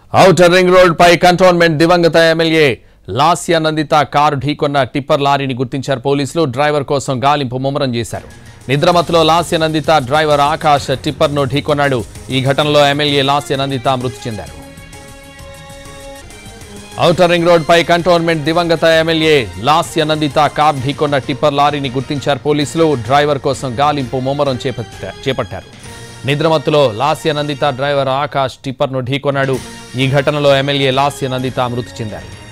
outer ring road పై cantonment దివంగత MLA Lasya Nanditha car ఢీకొన్న టిప్పర్ లారీని గుర్తించారు పోలీసులు డ్రైవర్ కోసం గాలింపు ముమ్మరం చేశారు నిద్రమత్తులో లాస్య నందిత డ్రైవర్ ఆకాష్ టిప్పర్ను ఢీకొన్నాడు ఈ ఘటనలో ఎమ్మెల్యే లాస్య నందిత మృతి చెందారు ఔటర్ రింగ్ రోడ్ పై కంటోన్మెంట్ దివంగత ఎమ్మెల్యే లాస్య నందిత కార్ ఢీకొన్న టిప్పర్ లారీని గుర్తించారు పోలీసులు డ్రైవర్ కోసం గాలింపు ముమ్మరం చేపట్టా- చేపట్టారు నిద్రమత్తులో లాస్య నందిత డ్రైవర్ ఆకాష్ టిప్పర్ను ఢీకొన్నాడు ఈ ఘటనలో ఎమ్మెల్యే లాస్య నందిత మృతి చెందారు